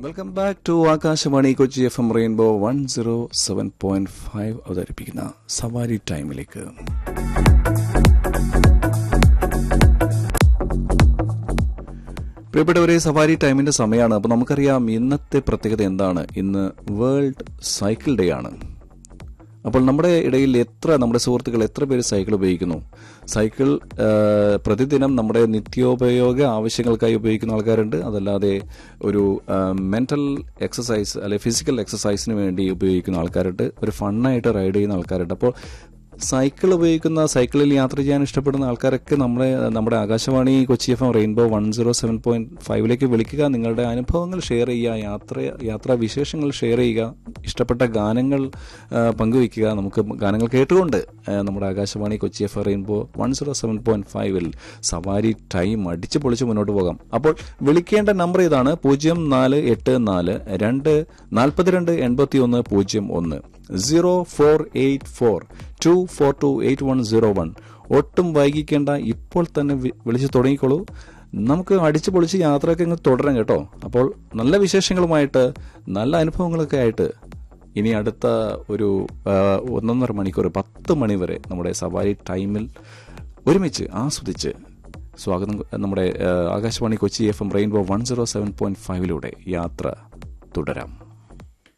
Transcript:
welcome back to Akashvani Kochi F M rainbow one zero seven point five അവതരിപ്പിക്കുന്ന സവാരി ടൈമിലേക്ക് പ്രിയപ്പെട്ടവരെ സവാരി ടൈമിന്റെ സമയമാണ് അപ്പോൾ നമുക്കറിയാം ഇന്നത്തെ പ്രത്യേകത എന്താണ് ഇന്ന് വേൾഡ് സൈക്കിൾ ഡേ ആണ് അപ്പോൾ നമ്മുടെ ഇടയിൽ എത്ര നമ്മുടെ സുഹൃത്തുക്കൾ എത്ര പേര് സൈക്കിൾ ഉപയോഗിക്കുന്നു സൈക്കിൾ ആ, പ്രതിദിനം നമ്മുടെ നിത്യോപയോഗ ആവശ്യങ്ങൾക്കായി ഉപയോഗിക്കുന്ന ആൾക്കാരുണ്ട് അതല്ലാതെ ഒരു മെന്റൽ എക്സസൈസ് അല്ലെ ഫിസിക്കൽ എക്സസൈസിന് വേണ്ടി ഉപയോഗിക്കുന്ന ആൾക്കാരുണ്ട് ഒരു ഫണ്ണായിട്ട് റൈഡ് ചെയ്യുന്ന ആൾക്കാരുണ്ട് അപ്പോൾ സൈക്കിൾ ഉപയോഗിക്കുന്ന സൈക്കിളിൽ യാത്ര ചെയ്യാൻ ഇഷ്ടപ്പെടുന്ന ആൾക്കാരൊക്കെ നമ്മളെ നമ്മുടെ Akashvani Kochi F M rainbow one zero seven point ഫൈവിലേക്ക് വിളിക്കുക നിങ്ങളുടെ അനുഭവങ്ങൾ ഷെയർ ചെയ്യുക യാത്ര യാത്രാ വിശേഷങ്ങൾ ഷെയർ ചെയ്യുക ഇഷ്ടപ്പെട്ട ഗാനങ്ങൾ ആ, പങ്കുവയ്ക്കുക നമുക്ക് ഗാനങ്ങൾ കേട്ടുകൊണ്ട് ആ, നമ്മുടെ Akashvani Kochi F M rainbow one zero seven point ഫൈവിൽ സവാരി ടൈം അടിച്ച് പൊളിച്ച് മുന്നോട്ട് പോകാം അപ്പോൾ വിളിക്കേണ്ട നമ്പർ ഇതാണ് പൂജ്യം നാല് എട്ട് നാല് രണ്ട് നാൽപ്പത്തിരണ്ട് എൺപത്തി ഒന്ന് പൂജ്യം ഒന്ന് zero four eight four two four two eight one zero one ഒട്ടും വൈകിക്കേണ്ട ഇപ്പോൾ തന്നെ വി- വിളിച്ച് തുടങ്ങിക്കോളൂ നമുക്ക് അടിച്ചു പൊളിച്ച് യാത്രയൊക്കെ ഇങ്ങ് തുടരാം കേട്ടോ അപ്പോൾ നല്ല വിശേഷങ്ങളുമായിട്ട് നല്ല അനുഭവങ്ങളൊക്കെ ആയിട്ട് ഇനി അടുത്ത ഒരു ആ, ഒന്നൊന്നര മണിക്കൂർ പത്ത് മണി വരെ നമ്മുടെ സവാരി ടൈമിൽ ഒരുമിച്ച് ആസ്വദിച്ച് സ്വാഗതം നമ്മുടെ ആ, Akashvani Kochi F M rainbow one zero seven point ഫൈവിലൂടെ യാത്ര തുടരാം